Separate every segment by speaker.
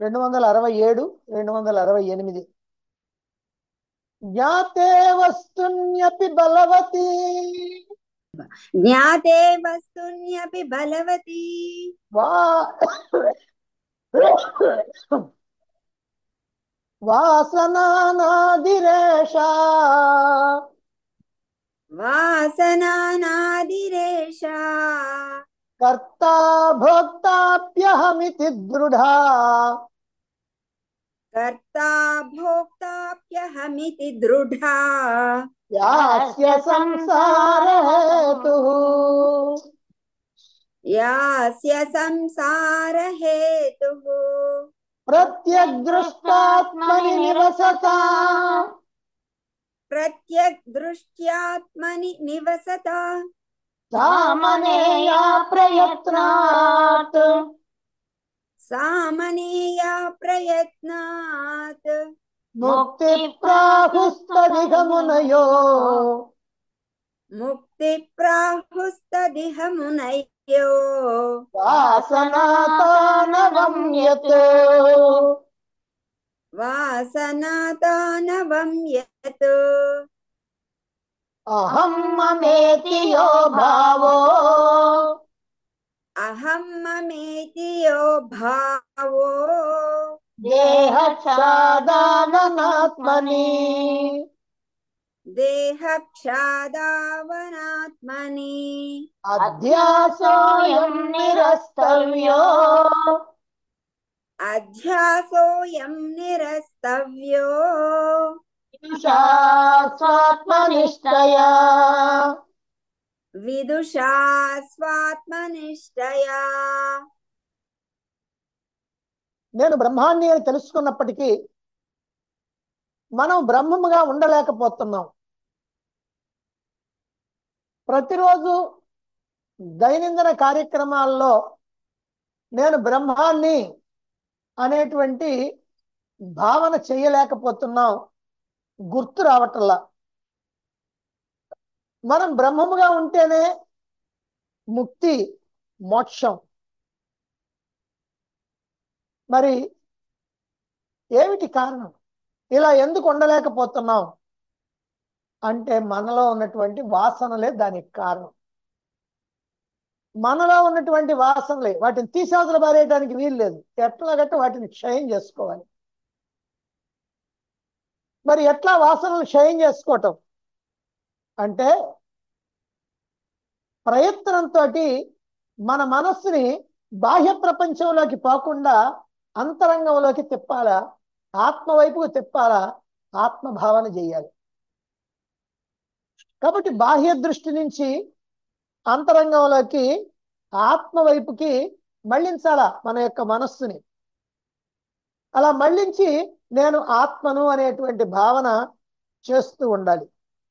Speaker 1: రెండు వందల అరవై ఏడు రెండు వందల అరవై ఎనిమిది జ్ఞాతే వస్తున్యపి బలవతి
Speaker 2: జ్ఞాతే వస్తున్యపి బలవతి
Speaker 1: వా వాసనానాదిరేష
Speaker 2: వాసనానాదిరేష
Speaker 1: కర్తా భోక్తాప్యహమితి దృఢా
Speaker 2: కర్తా భోక్తాప్యహమితి దృఢా
Speaker 1: యాస్య సంసార హేతు
Speaker 2: యాస్య సంసార హేతు
Speaker 1: ప్రత్యదృష్టాత్మని నివసత
Speaker 2: ప్రత్యక్ దృష్ట్యాత్మని నివసత
Speaker 1: సామనేయా ప్రయత్నాత్
Speaker 2: సామనేయా ప్రయత్నాత్
Speaker 1: ముక్తి ప్రాహుస్తదిగమునయో
Speaker 2: ముక్తి ప్రాహుస్తదిహ మునయ్యో
Speaker 1: వాసనాతానవమ్యత్
Speaker 2: వాసనాతానవం యత్
Speaker 1: అహం మమేతి యో భావో
Speaker 2: అహం మమేతి యో భావో
Speaker 1: దేహక్షాదాననాత్మని
Speaker 2: దేహక్షాదావనాత్మని
Speaker 1: అధ్యాసోయం నిరస్తవ్యో
Speaker 2: అధ్యాసోయం నిరస్తవ్యో
Speaker 1: స్వాత్మనిష్టయా
Speaker 2: విదుషా స్వాత్మనిష్టయా
Speaker 1: నేను బ్రహ్మాన్ని అని తెలుసుకున్నప్పటికీ మనం బ్రహ్మముగా ఉండలేకపోతున్నాం ప్రతిరోజు దైనందిన కార్యక్రమాల్లో నేను బ్రహ్మాన్ని అనేటువంటి భావన చేయలేకపోతున్నాం గుర్తు రావటంలా మనం బ్రహ్మముగా ఉంటేనే ముక్తి మోక్షం మరి ఏమిటి కారణం ఇలా ఎందుకు ఉండలేకపోతున్నాం అంటే మనలో ఉన్నటువంటి వాసనలే దానికి కారణం మనలో ఉన్నటువంటి వాసనలే వాటిని తీసేవతలు పారేయడానికి వీలు లేదు ఎట్లాగట్ట వాటిని క్షయం చేసుకోవాలి మరి ఎట్లా వాసనలు క్షయం చేసుకోవటం అంటే ప్రయత్నంతో మన మనస్సుని బాహ్య ప్రపంచంలోకి పోకుండా అంతరంగంలోకి తిప్పాలా ఆత్మ వైపుకు తిప్పాలా ఆత్మభావన చేయాలి కాబట్టి బాహ్య దృష్టి నుంచి అంతరంగంలోకి ఆత్మ వైపుకి మళ్ళించాలా మన యొక్క మనస్సుని అలా మళ్ళించి నేను ఆత్మను అనేటువంటి భావన చేస్తూ ఉండాలి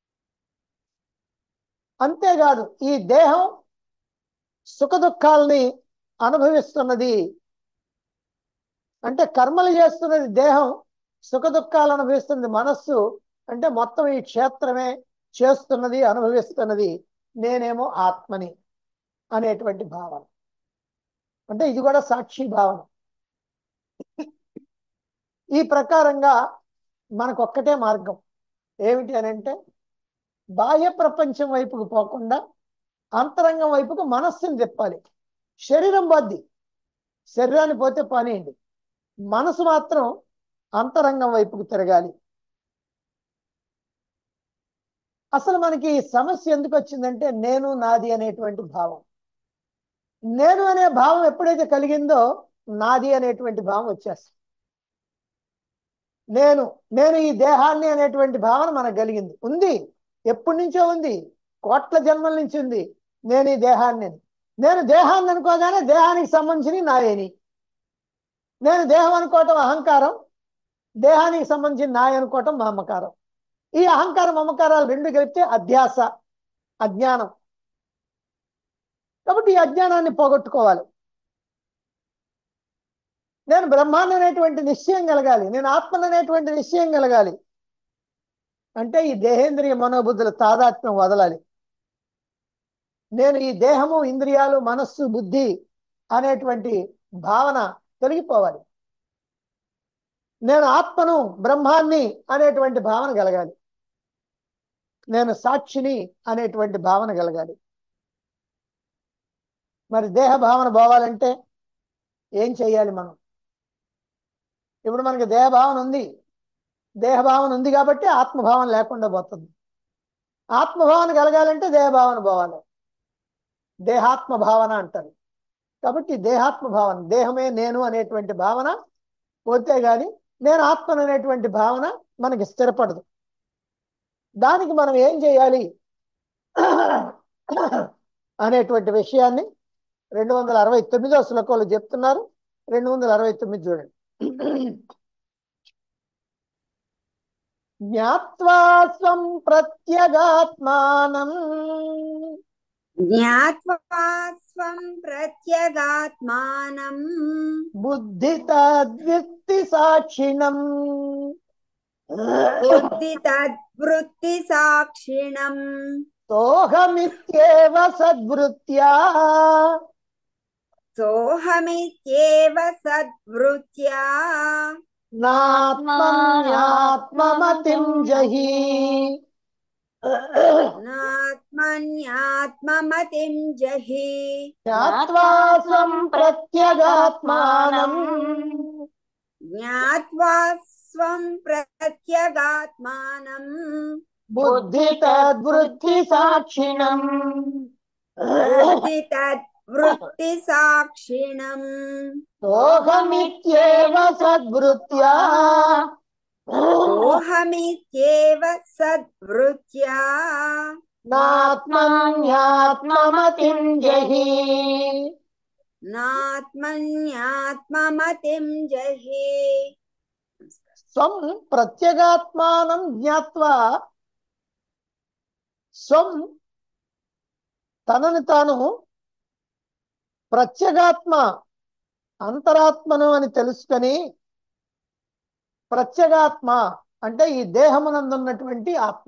Speaker 1: అంతేకాదు ఈ దేహం సుఖ దుఃఖాలని అనుభవిస్తున్నది అంటే కర్మలు చేస్తున్నది దేహం సుఖ దుఃఖాలు అనుభవిస్తున్నది మనస్సు అంటే మొత్తం ఈ క్షేత్రమే చేస్తున్నది అనుభవిస్తున్నది నేనేమో ఆత్మని అనేటువంటి భావన అంటే ఇది కూడా సాక్షి భావన ఈ ప్రకారంగా మనకు ఒక్కటే మార్గం ఏమిటి అని అంటే బాహ్య ప్రపంచం వైపుకు పోకుండా అంతరంగం వైపుకు మనస్సుని తిప్పాలి శరీరం బద్ది శరీరాన్ని పోతే పనియండి మనసు మాత్రం అంతరంగం వైపుకు తిరగాలి అసలు మనకి ఈ సమస్య ఎందుకు వచ్చిందంటే నేను నాది అనేటువంటి భావం నేను అనే భావం ఎప్పుడైతే కలిగిందో నాది అనేటువంటి భావం వచ్చేస్తుంది నేను నేను ఈ దేహాన్ని అనేటువంటి భావన మనకు కలిగింది ఉంది ఎప్పటి నుంచో ఉంది కోట్ల జన్మల నుంచి ఉంది నేను ఈ దేహాన్ని అని. నేను దేహాన్ని అనుకోగానే దేహానికి సంబంధించి నాయని నేను దేహం అనుకోవటం అహంకారం దేహానికి సంబంధించి నాయ అనుకోవటం మమకారం ఈ అహంకార మమకారాలు రెండు కలిపితే అధ్యాస అజ్ఞానం కాబట్టి ఈ అజ్ఞానాన్ని పోగొట్టుకోవాలి నేను బ్రహ్మాండం అనేటువంటి నిశ్చయం కలగాలి నేను ఆత్మను అనేటువంటి నిశ్చయం కలగాలి అంటే ఈ దేహేంద్రియ మనోబుద్ధుల తాదాత్మ్యం వదలాలి నేను ఈ దేహము ఇంద్రియాలు మనస్సు బుద్ధి అనేటువంటి భావన తొలగిపోవాలి నేను ఆత్మను బ్రహ్మాన్ని అనేటువంటి భావన కలగాలి నేను సాక్షిని అనేటువంటి భావన కలగాలి మరి దేహ భావన పోవాలంటే ఏం చెయ్యాలి మనం ఇప్పుడు మనకి దేహ భావన ఉంది దేహ భావన ఉంది కాబట్టి ఆత్మభావన లేకుండా పోతుంది ఆత్మభావన కలగాలంటే దేహభావన పోవాలి దేహాత్మ భావన అంటారు కాబట్టి దేహాత్మ భావన దేహమే నేను అనేటువంటి భావన పోతే గాని నేను ఆత్మను అనేటువంటి భావన మనకి స్థిరపడదు దానికి మనం ఏం చేయాలి అనేటువంటి విషయాన్ని రెండు వందల అరవై తొమ్మిదో శ్లోకంలో చెప్తున్నారు రెండు వందల అరవై తొమ్మిది చూడండి జ్ఞాత్వా స్వం ప్రత్యగాత్మానం
Speaker 2: జ్ఞాత్వా స్వం ప్రత్యగాత్మానం
Speaker 1: బుద్ధి తద్విత్తి సాక్షిణం
Speaker 2: బుద్ధి తద్వృత్తి సాక్షిణం
Speaker 1: సోహమిత్యేవ సద్వృత్యా
Speaker 2: సోహమిత్యేవ సద్వృత్యా
Speaker 1: నాత్మన్యాత్మమతిం జహి
Speaker 2: నాత్మన్యాత్మమతిం జహి
Speaker 1: జ్ఞాత్వా స్వం ప్రత్యగాత్మానం
Speaker 2: జ్ఞాత్వా స్వం ప్రత్యగాత్మానం
Speaker 1: బుద్ధి తద్వృత్తి సాక్షిణం
Speaker 2: బుద్ధి తద్వృత్తి సాక్షిణం
Speaker 1: సోహమిత్యేవ సద్వృత్యా
Speaker 2: సోహమిత్యేవ సద్వృత్యా
Speaker 1: నాత్మన్యాత్మమతిం జహి
Speaker 2: నాత్మన్యాత్మమతిం జహి
Speaker 1: స్వం ప్రత్యేగాత్మానం జ్ఞాత్వా స్వం తనని తాను ప్రత్యేగాత్మ అంతరాత్మను అని తెలుసుకొని ప్రత్యేగాత్మ అంటే ఈ దేహమునందున్నటువంటి ఆత్మ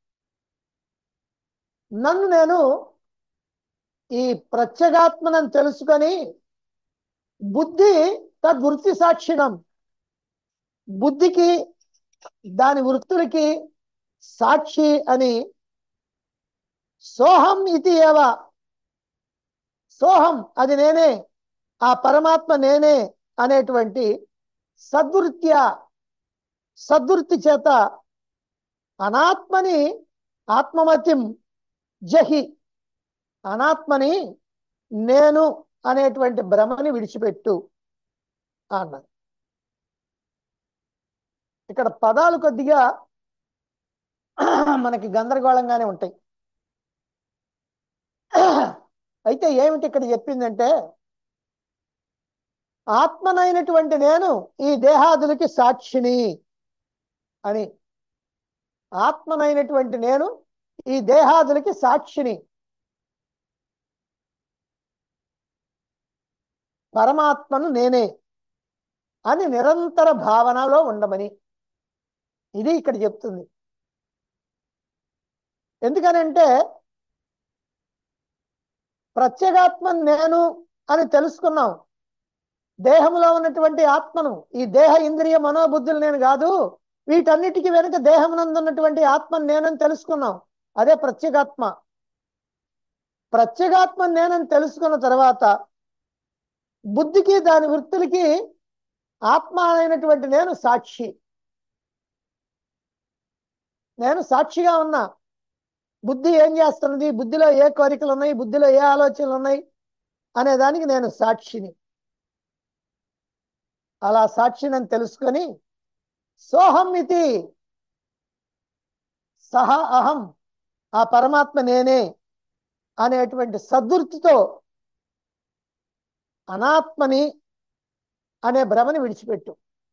Speaker 1: నన్ను నేను ఈ ప్రత్యేగాత్మనని తెలుసుకొని బుద్ధి తద్వృత్తి సాక్షిణం బుద్ధికి దాని వృత్తులకి సాక్షి అని సోహం ఇది ఏవ సోహం అది నేనే ఆ పరమాత్మ నేనే అనేటువంటి సద్వృత్య సద్వృత్తి చేత అనాత్మని ఆత్మమత్యం జహి అనాత్మని నేను అనేటువంటి భ్రమని విడిచిపెట్టు అన్నారు ఇక్కడ పదాలు కొద్దిగా మనకి గందరగోళంగానే ఉంటాయి అయితే ఏమిటి ఇక్కడ చెప్పిందంటే ఆత్మనైనటువంటి నేను ఈ దేహాదులకి సాక్షిని అని ఆత్మనైనటువంటి నేను ఈ దేహాదులకి సాక్షిని పరమాత్మను నేనే అని నిరంతర భావనలో ఉండమని ఇది ఇక్కడ చెప్తుంది ఎందుకనంటే ప్రత్యేగాత్మ నేను అని తెలుసుకున్నాం దేహంలో ఉన్నటువంటి ఆత్మను ఈ దేహ ఇంద్రియ మనోబుద్ధులు నేను కాదు వీటన్నిటికీ వెనుక దేహమునందు ఉన్నటువంటి ఆత్మను నేనని తెలుసుకున్నాం అదే ప్రత్యేగాత్మ ప్రత్యేగాత్మ నేనని తెలుసుకున్న తర్వాత బుద్ధికి దాని వృత్తులకి ఆత్మ అయినటువంటి నేను సాక్షి నేను సాక్షిగా ఉన్నా బుద్ధి ఏం చేస్తున్నది బుద్ధిలో ఏ కోరికలు ఉన్నాయి బుద్ధిలో ఏ ఆలోచనలు ఉన్నాయి అనే దానికి నేను సాక్షిని అలా సాక్షిని తెలుసుకొని సోహం ఇది సహ అహం ఆ పరమాత్మ నేనే అనేటువంటి సద్వృత్తితో అనాత్మని అనే భ్రమని విడిచిపెట్టు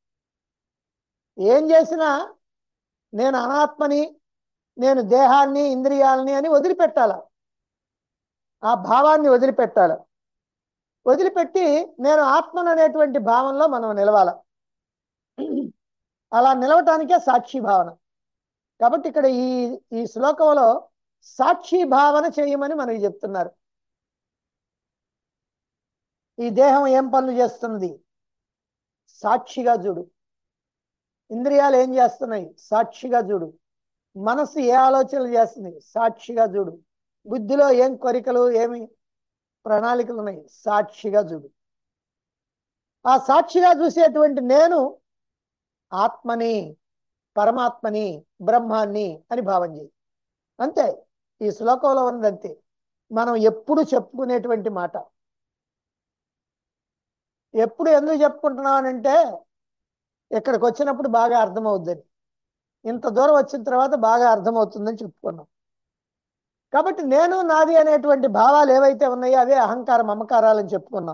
Speaker 1: ఏం చేసినా నేను అనాత్మని నేను దేహాన్ని ఇంద్రియాలని అని వదిలిపెట్టాల ఆ భావాన్ని వదిలిపెట్టాల వదిలిపెట్టి నేను ఆత్మను అనేటువంటి భావంలో మనం నిలవాల అలా నిలవటానికే సాక్షి భావన కాబట్టి ఇక్కడ ఈ ఈ శ్లోకంలో సాక్షి భావన చేయమని మనకి చెప్తున్నారు ఈ దేహం ఏం పనులు చేస్తున్నది సాక్షిగా చూడు ఇంద్రియాలు ఏం చేస్తున్నాయి సాక్షిగా చూడు మనసు ఏ ఆలోచనలు చేస్తుంది సాక్షిగా చూడు బుద్ధిలో ఏం కోరికలు ఏమి ప్రణాళికలు ఉన్నాయి సాక్షిగా చూడు ఆ సాక్షిగా చూసేటువంటి నేను ఆత్మని పరమాత్మని బ్రహ్మాన్ని అని భావం చేయి అంతే ఈ శ్లోకంలో ఉన్నది అంతే మనం ఎప్పుడు చెప్పుకునేటువంటి మాట ఎప్పుడు ఎందుకు చెప్పుకుంటున్నామనంటే ఇక్కడికి వచ్చినప్పుడు బాగా అర్థమవుద్దని ఇంత దూరం వచ్చిన తర్వాత బాగా అర్థమవుతుందని చెప్పుకున్నాం కాబట్టి నేను నాది అనేటువంటి భావాలు ఏవైతే ఉన్నాయో అవే అహంకారం మమకారాలని చెప్పుకున్నాం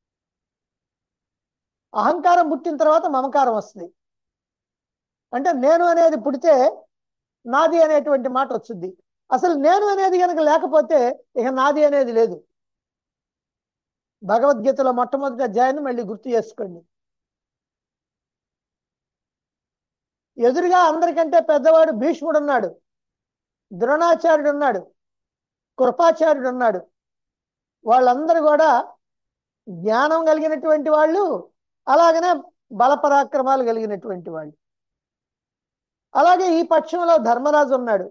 Speaker 1: అహంకారం పుట్టిన తర్వాత మమకారం వస్తుంది అంటే నేను అనేది పుడితే నాది అనేటువంటి మాట వచ్చింది అసలు నేను అనేది కనుక లేకపోతే ఇక నాది అనేది లేదు భగవద్గీతలో మొట్టమొదటి అధ్యాయాన్ని మళ్ళీ గుర్తు చేసుకోండి ఎదురుగా అందరికంటే పెద్దవాడు భీష్ముడు ఉన్నాడు ద్రోణాచార్యుడు ఉన్నాడు కృపాచార్యుడు ఉన్నాడు వాళ్ళందరూ కూడా జ్ఞానం కలిగినటువంటి వాళ్ళు అలాగనే బలపరాక్రమాలు కలిగినటువంటి వాళ్ళు అలాగే ఈ పక్షంలో ధర్మరాజు ఉన్నాడు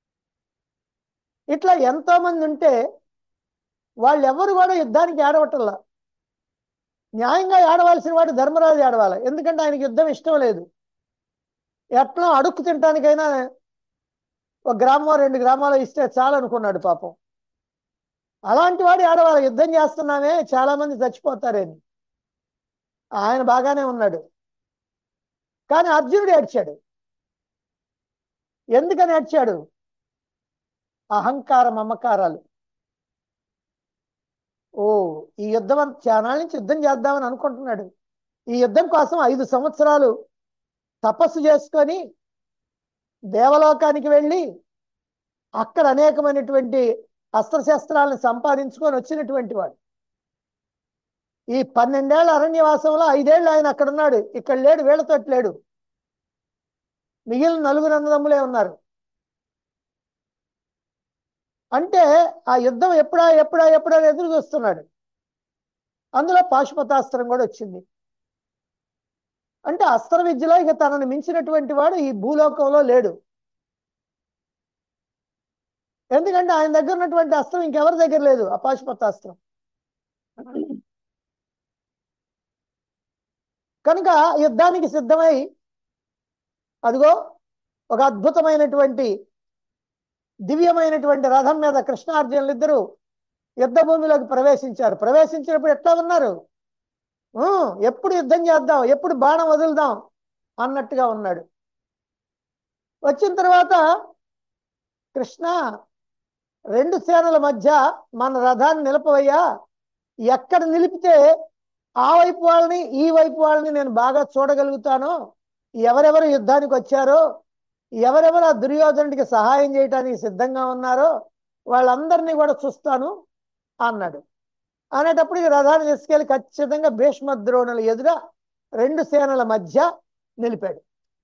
Speaker 1: ఇట్లా ఎంతో మంది ఉంటే వాళ్ళు ఎవరు కూడా యుద్ధానికి ఆడవటంలా న్యాయంగా ఆడవలసిన వాడు ధర్మరాజు ఆడవాలి ఎందుకంటే ఆయనకి యుద్ధం ఇష్టం లేదు ఎట్లా అడుక్కు తినటానికైనా ఒక గ్రామం రెండు గ్రామాలు ఇస్తే చాలు అనుకున్నాడు పాపం అలాంటి వాడు ఆడవాళ్ళ యుద్ధం చేస్తున్నామే చాలా మంది చచ్చిపోతారని ఆయన బాగానే ఉన్నాడు కానీ అర్జునుడు ఏడ్చాడు ఎందుకని ఏడ్చాడు అహంకార మమకారాలు ఓ ఈ యుద్ధం అంత చాలా నుంచి యుద్ధం చేద్దామని అనుకుంటున్నాడు ఈ యుద్ధం కోసం ఐదు సంవత్సరాలు తపస్సు చేసుకొని దేవలోకానికి వెళ్ళి అక్కడ అనేకమైనటువంటి అస్త్రశస్త్రాలను సంపాదించుకొని వచ్చినటువంటి వాడు ఈ పన్నెండేళ్ల అరణ్యవాసంలో ఐదేళ్ళు ఆయన అక్కడ ఉన్నాడు ఇక్కడ లేడు వీళ్ళతో లేడు మిగిలిన నలుగురు అన్నదమ్ములే ఉన్నారు అంటే ఆ యుద్ధం ఎప్పుడా ఎప్పుడా ఎప్పుడా అని ఎదురు చూస్తున్నాడు అందులో పాశుపతాస్త్రం కూడా వచ్చింది అంటే అస్త్ర విద్యలో ఇక తనని మించినటువంటి వాడు ఈ భూలోకంలో లేడు ఎందుకంటే ఆయన దగ్గర ఉన్నటువంటి అస్త్రం ఇంకెవరి దగ్గర లేదు ఆ పాశుపతాస్త్రం కనుక యుద్ధానికి సిద్ధమై అదిగో ఒక అద్భుతమైనటువంటి దివ్యమైనటువంటి రథం మీద కృష్ణార్జునులు ఇద్దరు యుద్ధ భూమిలోకి ప్రవేశించారు ప్రవేశించినప్పుడు ఎట్లా ఉన్నారు ఊ, ఎప్పుడు యుద్ధం చేద్దాం ఎప్పుడు బాణం వదులుదాం అన్నట్టుగా ఉన్నాడు వచ్చిన తర్వాత కృష్ణ రెండు సేనల మధ్య మన రథాన్ని నిలపవయ్యా ఎక్కడ నిలిపితే ఆ వైపు వాళ్ళని ఈ వైపు వాళ్ళని నేను బాగా చూడగలుగుతాను ఎవరెవరు యుద్ధానికి వచ్చారో ఎవరెవరు ఆ దుర్యోధనుడికి సహాయం చేయడానికి సిద్ధంగా ఉన్నారో వాళ్ళందరినీ కూడా చూస్తాను అన్నాడు అనేటప్పుడు ఈ రథాన్ని తీసుకెళ్లి ఖచ్చితంగా భీష్మ ద్రోణుల ఎదుర రెండు సేనల మధ్య నిలిపాడు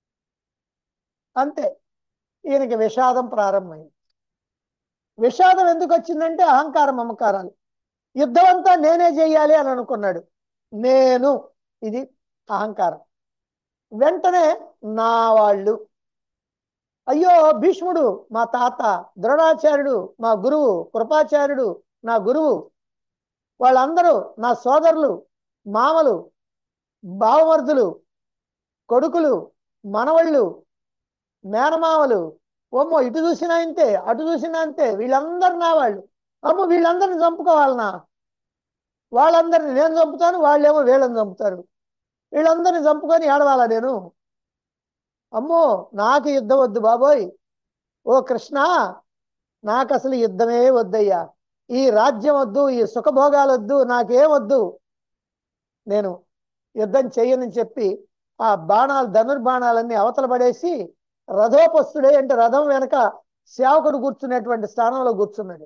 Speaker 1: అంతే ఈయనకి విషాదం ప్రారంభమైంది విషాదం ఎందుకు వచ్చిందంటే అహంకారం మమకారాలు యుద్ధం అంతా నేనే చెయ్యాలి అని అనుకున్నాడు నేను ఇది అహంకారం వెంటనే నా వాళ్ళు అయ్యో భీష్ముడు మా తాత ద్రోణాచార్యుడు మా గురువు కృపాచార్యుడు నా గురువు వాళ్ళందరూ నా సోదరులు మామలు బావమర్దులు కొడుకులు మనవళ్ళు మేనమామలు ఓమ్మో ఇటు చూసినా అంతే అటు చూసినా అంతే వీళ్ళందరూ నా వాళ్ళు అమ్మో వీళ్ళందరిని చంపుకోవాలనా వాళ్ళందరిని నేను చంపుతాను వాళ్ళేమో వీళ్ళని చంపుతారు వీళ్ళందరిని చంపుకొని ఏడవాలా నేను అమ్మో నాకు యుద్ధం వద్దు బాబోయ్ ఓ కృష్ణ నాకు అసలు యుద్ధమే వద్దయ్యా ఈ రాజ్యం వద్దు ఈ సుఖభోగాలు వద్దు నాకేం వద్దు నేను యుద్ధం చెయ్యనని చెప్పి ఆ బాణాలు ధనుర్బాణాలన్నీ అవతల పడేసి రథోపస్తుడే అంటే రథం వెనక సేవకుడు కూర్చునేటువంటి స్థానంలో కూర్చున్నాడు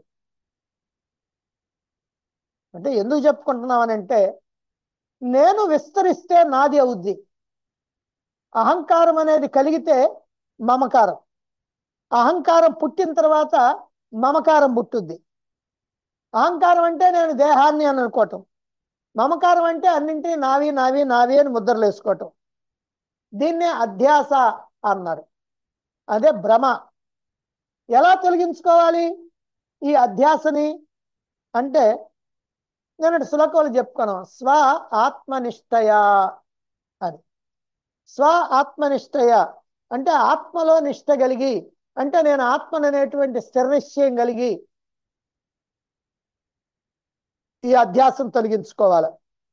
Speaker 1: అంటే ఎందుకు చెప్పుకుంటున్నామనంటే నేను విస్తరిస్తే నాది అవుద్ది అహంకారం అనేది కలిగితే మమకారం అహంకారం పుట్టిన తర్వాత మమకారం పుట్టుద్ది అహంకారం అంటే నేను దేహాన్ని అని అనుకోవటం మమకారం అంటే అన్నింటినీ నావి నావి నావి అని ముద్రలు వేసుకోవటం దీన్నే అధ్యాస అన్నారు అదే భ్రమ ఎలా తొలగించుకోవాలి ఈ అధ్యాసని అంటే నేను శ్లోకాలు చెప్పుకున్నాం స్వ ఆత్మనిష్టయ అని స్వ ఆత్మనిష్టయ అంటే ఆత్మలో నిష్ట కలిగి అంటే నేను ఆత్మననేటువంటి స్థిర నిశ్చయం కలిగి ఈ అధ్యాసం తొలగించుకోవాలి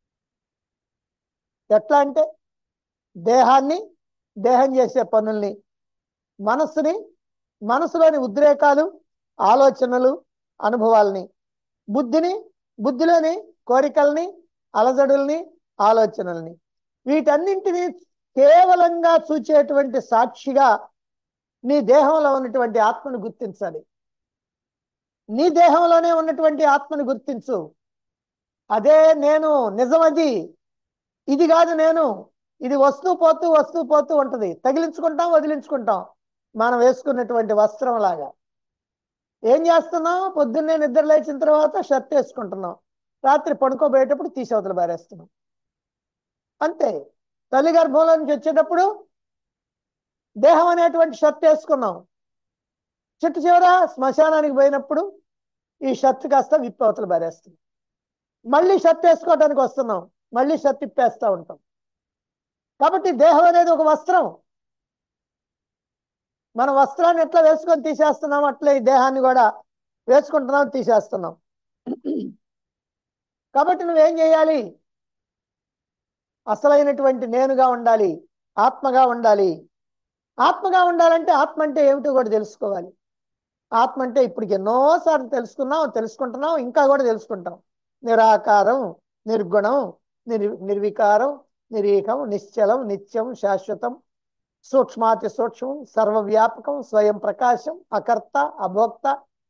Speaker 1: ఎట్లా అంటే దేహాన్ని దేహం చేసే పనుల్ని మనస్సుని మనసులోని ఉద్రేకాలు ఆలోచనలు అనుభవాల్ని బుద్ధిని బుద్ధిలోని కోరికల్ని అలజడుల్ని ఆలోచనల్ని వీటన్నింటినీ కేవలంగా చూచేటువంటి సాక్షిగా నీ దేహంలో ఉన్నటువంటి ఆత్మను గుర్తించాలి నీ దేహంలోనే ఉన్నటువంటి ఆత్మను గుర్తించు అదే నేను నిజమది ఇది కాదు నేను ఇది వస్తూ పోతూ వస్తూ పోతూ ఉంటది తగిలించుకుంటాం వదిలించుకుంటాం మనం వేసుకున్నటువంటి వస్త్రం లాగా ఏం చేస్తున్నాం పొద్దున్నే నిద్ర లేచిన తర్వాత షర్ట్ వేసుకుంటున్నాం రాత్రి పడుకోబోయేటప్పుడు తీసవతలు బారేస్తున్నాం అంతే తల్లి గర్భంలో నుంచి వచ్చేటప్పుడు దేహం అనేటువంటి షర్ట్ వేసుకున్నాం చెట్టు చివర శ్మశానానికి పోయినప్పుడు ఈ షర్ట్ కాస్త విప్పవతలు బారేస్తున్నాం మళ్ళీ షర్ట్ వేసుకోవడానికి వస్తున్నాం మళ్ళీ షర్ట్ ఇప్పేస్తూ ఉంటాం కాబట్టి దేహం అనేది ఒక వస్త్రం మన వస్త్రాన్ని ఎట్లా వేసుకొని తీసేస్తున్నాం అట్లే ఈ దేహాన్ని కూడా వేసుకుంటున్నాం తీసేస్తున్నాం కాబట్టి నువ్వేం చేయాలి అసలైనటువంటి నేనుగా ఉండాలి ఆత్మగా ఉండాలి ఆత్మగా ఉండాలంటే ఆత్మ అంటే ఏమిటో కూడా తెలుసుకోవాలి ఆత్మ అంటే ఇప్పటికి ఎన్నోసార్లు తెలుసుకున్నాం తెలుసుకుంటున్నాం ఇంకా కూడా తెలుసుకుంటాం నిరాకారం నిర్గుణం నిర్ నిర్వికారం నిరీకం నిశ్చలం నిత్యం శాశ్వతం సూక్ష్మాతి సూక్ష్మం సర్వవ్యాపకం స్వయం ప్రకాశం అకర్త అభోక్త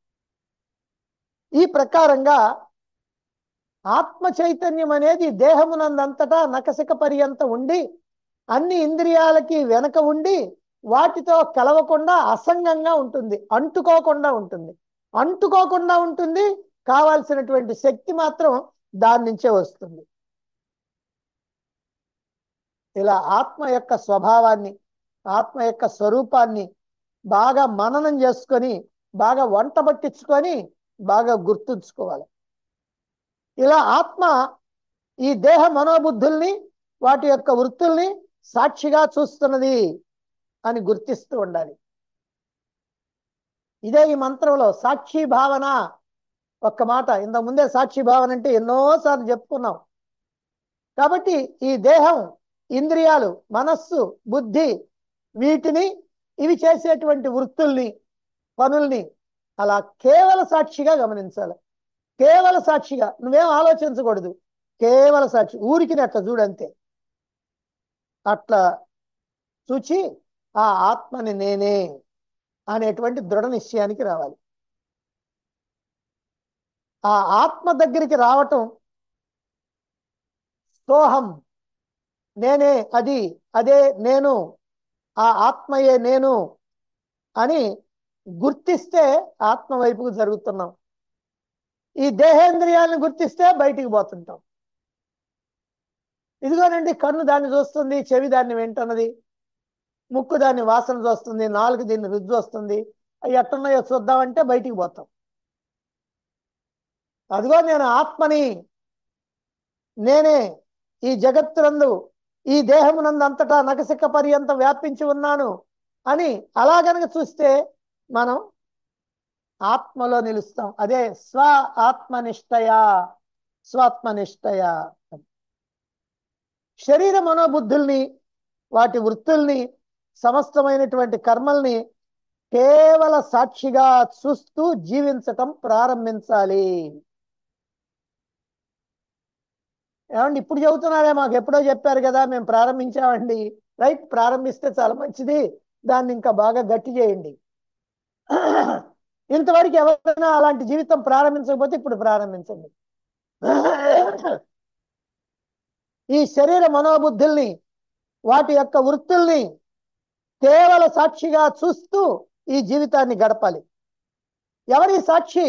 Speaker 1: ఈ ప్రకారంగా ఆత్మ చైతన్యం అనేది దేహమునందంతటా నకసిక పర్యంత ఉండి అన్ని ఇంద్రియాలకి వెనక ఉండి వాటితో కలవకుండా అసంగంగా ఉంటుంది అంటుకోకుండా ఉంటుంది అంటుకోకుండా ఉంటుంది కావాల్సినటువంటి శక్తి మాత్రం దాని నుంచే వస్తుంది ఇలా ఆత్మ యొక్క స్వభావాన్ని ఆత్మ యొక్క స్వరూపాన్ని బాగా మననం చేసుకొని బాగా వంట పట్టించుకొని బాగా గుర్తుంచుకోవాలి ఇలా ఆత్మ ఈ దేహ మనోబుద్ధుల్ని వాటి యొక్క వృత్తుల్ని సాక్షిగా చూస్తున్నది అని గుర్తిస్తూ ఉండాలి ఇదే ఈ మంత్రంలో సాక్షి భావన ఒక్క మాట ఇంత ముందే సాక్షి భావన అంటే ఎన్నోసార్లు చెప్పుకున్నాం కాబట్టి ఈ దేహం ఇంద్రియాలు మనస్సు బుద్ధి వీటిని ఇవి చేసేటువంటి వృత్తుల్ని పనుల్ని అలా కేవల సాక్షిగా గమనించాలి కేవల సాక్షిగా నువ్వేం ఆలోచించకూడదు కేవల సాక్షి ఊరికి అట్లా చూడంతే అట్లా చూచి ఆ ఆత్మని నేనే అనేటువంటి దృఢ నిశ్చయానికి రావాలి ఆ ఆత్మ దగ్గరికి రావటం సోహం నేనే అది అదే నేను ఆ ఆత్మయే నేను అని గుర్తిస్తే ఆత్మ వైపుకు జరుగుతున్నాం ఈ దేహేంద్రియాలను గుర్తిస్తే బయటికి పోతుంటాం ఇదిగోనండి కన్ను దాన్ని చూస్తుంది చెవి దాన్ని వింటున్నది ముక్కు దాన్ని వాసన చూస్తుంది నాలుగు దీన్ని రుచి వస్తుంది అవి ఎట్టున్నాయో చూద్దామంటే బయటికి పోతాం అదిగో నేను ఆత్మని నేనే ఈ జగత్తునందు ఈ దేహమునందు అంతటా నకసిక పర్యంతం వ్యాపించి ఉన్నాను అని అలా గనక చూస్తే మనం ఆత్మలో నిలుస్తాం అదే స్వ ఆత్మనిష్టయ స్వాత్మనిష్టయ శరీర మనోబుద్ధుల్ని వాటి వృత్తుల్ని సమస్తమైనటువంటి కర్మల్ని కేవల సాక్షిగా చూస్తూ జీవించటం ప్రారంభించాలి ఏమండి ఇప్పుడు చెబుతున్నారే మాకు ఎప్పుడో చెప్పారు కదా మేము ప్రారంభించామండి రైట్ ప్రారంభిస్తే చాలా మంచిది దాన్ని ఇంకా బాగా గట్టి చేయండి ఇంతవరకు ఎవరైనా అలాంటి జీవితం ప్రారంభించకపోతే ఇప్పుడు ప్రారంభించండి ఈ శరీర మనోబుద్ధుల్ని వాటి యొక్క వృత్తుల్ని కేవల సాక్షిగా చూస్తూ ఈ జీవితాన్ని గడపాలి ఎవరి సాక్షి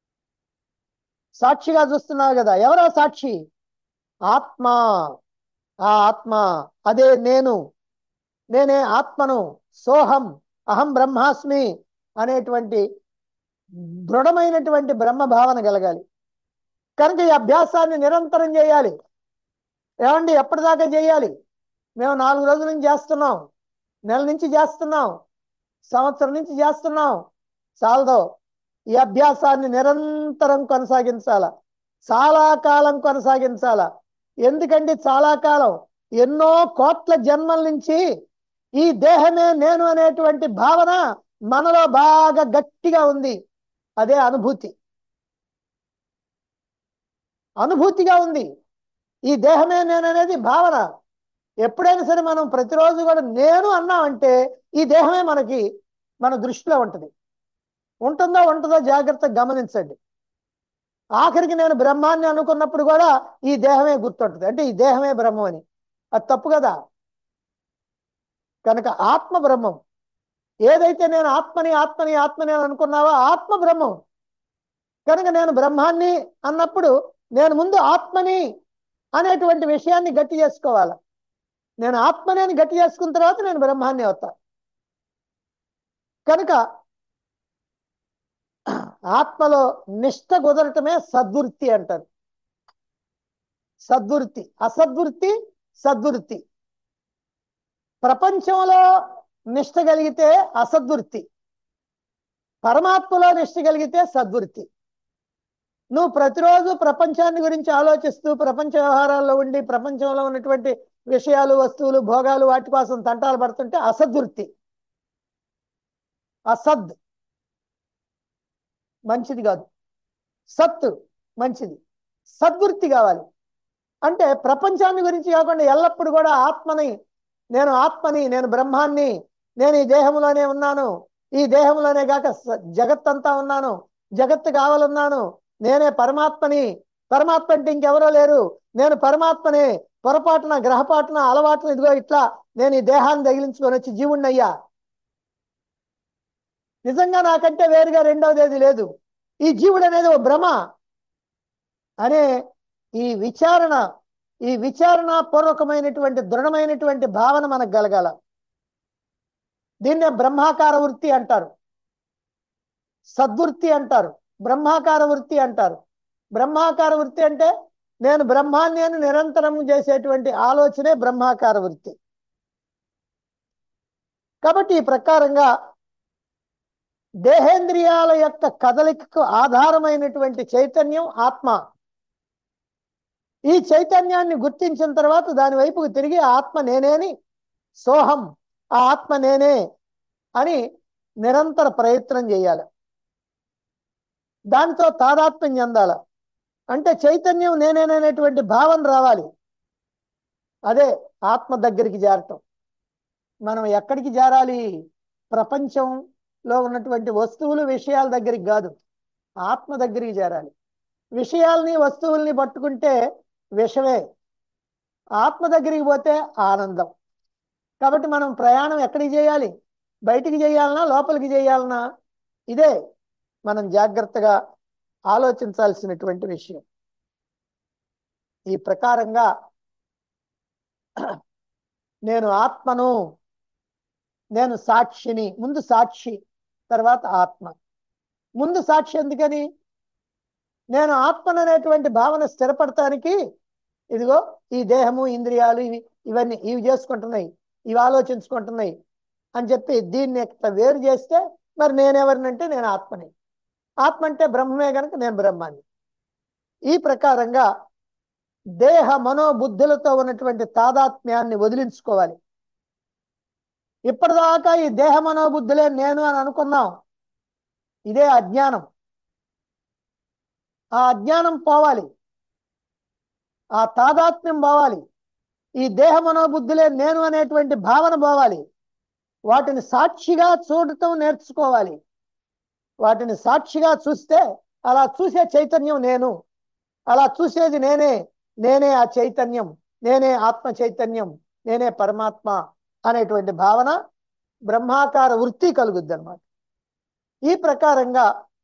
Speaker 1: సాక్షిగా చూస్తున్నావు కదా ఎవరో సాక్షి ఆత్మ ఆ ఆత్మ అదే నేను నేనే ఆత్మను సోహం అహం బ్రహ్మాస్మి అనేటువంటి దృఢమైనటువంటి బ్రహ్మ భావన కలగాలి కనుక ఈ అభ్యాసాన్ని నిరంతరం చేయాలి ఏమండి ఎప్పటిదాకా చేయాలి మేము నాలుగు రోజుల నుంచి చేస్తున్నాం నెల నుంచి చేస్తున్నాం సంవత్సరం నుంచి చేస్తున్నాం చాలదో ఈ అభ్యాసాన్ని నిరంతరం కొనసాగించాల చాలా కాలం కొనసాగించాల ఎందుకంటే చాలా కాలం ఎన్నో కోట్ల జన్మల నుంచి ఈ దేహమే నేను అనేటువంటి భావన మనలో బాగా గట్టిగా ఉంది అదే అనుభూతి అనుభూతిగా ఉంది ఈ దేహమే నేను అనేది భావన ఎప్పుడైనా సరే మనం ప్రతిరోజు కూడా నేను అన్నామంటే ఈ దేహమే మనకి మన దృష్టిలో ఉంటుంది ఉంటుందో ఉంటుందో జాగ్రత్తగా గమనించండి ఆఖరికి నేను బ్రహ్మాన్ని అనుకున్నప్పుడు కూడా ఈ దేహమే గుర్తుంటుంది అంటే ఈ దేహమే బ్రహ్మం అని అది తప్పు కదా కనుక ఆత్మ బ్రహ్మం ఏదైతే నేను ఆత్మని ఆత్మని ఆత్మని అని అనుకున్నావో ఆత్మ బ్రహ్మం కనుక నేను బ్రహ్మాన్ని అన్నప్పుడు నేను ముందు ఆత్మని అనేటువంటి విషయాన్ని గట్టి చేసుకోవాలి నేను ఆత్మని అని గట్టి చేసుకున్న తర్వాత నేను బ్రహ్మాన్ని అవుతా కనుక ఆత్మలో నిష్ట కుదరటమే సద్వృత్తి అంటారు సద్వృత్తి అసద్వృత్తి సద్వృత్తి ప్రపంచంలో నిష్ట కలిగితే అసద్వృత్తి పరమాత్మలో నిష్ట కలిగితే సద్వృత్తి నువ్వు ప్రతిరోజు ప్రపంచాన్ని గురించి ఆలోచిస్తూ ప్రపంచ వ్యవహారాల్లో ఉండి ప్రపంచంలో ఉన్నటువంటి విషయాలు వస్తువులు భోగాలు వాటి కోసం తంటాలు పడుతుంటే అసద్వృత్తి అసద్ మంచిది కాదు సత్ మంచిది సద్వృత్తి కావాలి అంటే ప్రపంచాన్ని గురించి కాకుండా ఎల్లప్పుడు కూడా ఆత్మని నేను ఆత్మని నేను బ్రహ్మాన్ని నేను ఈ దేహంలోనే ఉన్నాను ఈ దేహంలోనే కాక స- జగత్తంతా ఉన్నాను జగత్తు కావాలన్నాను నేనే పరమాత్మని పరమాత్మ అంటే ఇంకెవరో లేరు నేను పరమాత్మనే పొరపాటున గ్రహపాటున అలవాటున ఇదిగో ఇట్లా నేను ఈ దేహాన్ని తగిలించుకొని వచ్చి జీవుణ్ణయ్యా నిజంగా నాకంటే వేరుగా రెండవది ఏది లేదు ఈ జీవుడు అనేది ఓ భ్రమ అనే ఈ విచారణ ఈ విచారణ పూర్వకమైనటువంటి దృఢమైనటువంటి భావన మనకు కలగాల దీన్నే బ్రహ్మాకార వృత్తి అంటారు సద్వృత్తి అంటారు బ్రహ్మాకార వృత్తి అంటారు బ్రహ్మాకార వృత్తి అంటే నేను బ్రహ్మాన్ని అని నిరంతరం చేసేటువంటి ఆలోచనే బ్రహ్మాకార వృత్తి కాబట్టి ఈ ప్రకారంగా దేహేంద్రియాల యొక్క కదలికకు ఆధారమైనటువంటి చైతన్యం ఆత్మ ఈ చైతన్యాన్ని గుర్తించిన తర్వాత దాని వైపుకు తిరిగి ఆత్మ నేనేని సోహం ఆ ఆత్మ నేనే అని నిరంతర ప్రయత్నం చేయాలి దానితో తాదాత్మ్యం చెందాల అంటే చైతన్యం నేనేననేటువంటి భావన రావాలి అదే ఆత్మ దగ్గరికి చేరటం మనం ఎక్కడికి చేరాలి ప్రపంచంలో ఉన్నటువంటి వస్తువులు విషయాల దగ్గరికి కాదు ఆత్మ దగ్గరికి చేరాలి విషయాల్ని వస్తువుల్ని పట్టుకుంటే విషమే ఆత్మ దగ్గరికి పోతే ఆనందం కాబట్టి మనం ప్రయాణం ఎక్కడికి చేయాలి బయటికి చేయాలనా లోపలికి చేయాలనా ఇదే మనం జాగ్రత్తగా ఆలోచించాల్సినటువంటి విషయం ఈ ప్రకారంగా నేను ఆత్మను నేను సాక్షిని ముందు సాక్షి తర్వాత ఆత్మ ముందు సాక్షి ఎందుకని నేను ఆత్మను అనేటువంటి భావన స్థిరపడటానికి ఇదిగో ఈ దేహము ఇంద్రియాలు ఇవి ఇవన్నీ ఇవి చేసుకుంటున్నాయి ఇవి ఆలోచించుకుంటున్నాయి అని చెప్పి దీన్ని ఇట్ట వేరు చేస్తే మరి నేనెవరినంటే నేను ఆత్మని ఆత్మ అంటే బ్రహ్మమే కనుక నేను బ్రహ్మాన్ని ఈ ప్రకారంగా దేహ మనోబుద్ధులతో ఉన్నటువంటి తాదాత్మ్యాన్ని వదిలించుకోవాలి ఇప్పటిదాకా ఈ దేహ మనోబుద్ధులే నేను అని అనుకున్నాం ఇదే అజ్ఞానం ఆ అజ్ఞానం పోవాలి ఆ తాదాత్మ్యం పోవాలి ఈ దేహ మనోబుద్ధులే నేను అనేటువంటి భావన పోవాలి వాటిని సాక్షిగా చూడటం నేర్చుకోవాలి వాటిని సాక్షిగా చూస్తే అలా చూసే చైతన్యం నేను అలా చూసేది నేనే నేనే ఆ చైతన్యం నేనే ఆత్మ చైతన్యం నేనే పరమాత్మ అనేటువంటి భావన బ్రహ్మాకార వృత్తి కలుగుద్ది అనమాట ఈ ప్రకారంగా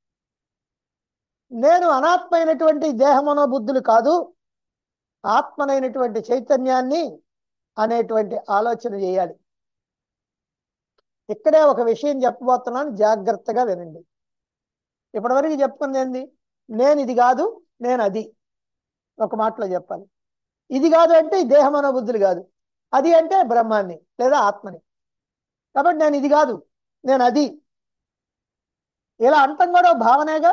Speaker 1: నేను అనాత్మైనటువంటి దేహమనో బుద్ధులు కాదు ఆత్మనైనటువంటి చైతన్యాన్ని అనేటువంటి ఆలోచన చేయాలి ఇక్కడే ఒక విషయం చెప్పబోతున్నాను జాగ్రత్తగా వినండి ఇప్పటివరకు చెప్పుకుంది ఏంది నేను ఇది కాదు నేను అది ఒక మాటలో చెప్పాలి ఇది కాదు అంటే ఈ దేహ మనోబుద్ధులు కాదు అది అంటే బ్రహ్మాన్ని లేదా ఆత్మని కాబట్టి నేను ఇది కాదు నేను అది ఇలా అంటాం కూడా ఓ భావనేగా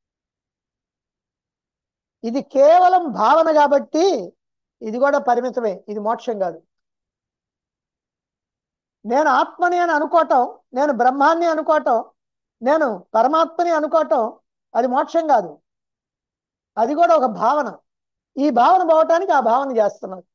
Speaker 1: ఇది కేవలం భావన కాబట్టి ఇది కూడా పరిమితమే ఇది మోక్షం కాదు నేను ఆత్మని అని అనుకోవటం నేను బ్రహ్మాన్ని అనుకోవటం నేను పరమాత్మని అనుకోవటం అది మోక్షం కాదు అది కూడా ఒక భావన ఈ భావన పోవటానికి ఆ భావన చేస్తున్నాను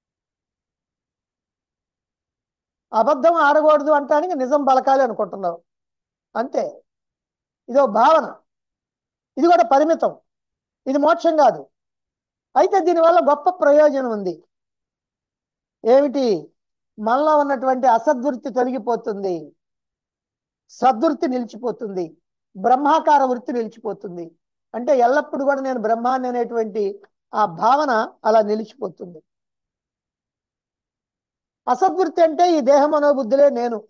Speaker 1: అబద్ధం ఆడకూడదు అంటానికి నిజం పలకాలి అనుకుంటున్నావు అంతే ఇదో భావన ఇది కూడా పరిమితం ఇది మోక్షం కాదు అయితే దీనివల్ల గొప్ప ప్రయోజనం ఉంది ఏమిటి మనలో ఉన్నటువంటి అసద్వృత్తి తొలగిపోతుంది సద్వృత్తి నిలిచిపోతుంది బ్రహ్మాకార వృత్తి నిలిచిపోతుంది అంటే ఎల్లప్పుడూ కూడా నేను బ్రహ్మాన్ని అనేటువంటి ఆ భావన అలా నిలిచిపోతుంది అసద్వృత్తి అంటే ఈ దేహ మనోబుద్ధులే నేను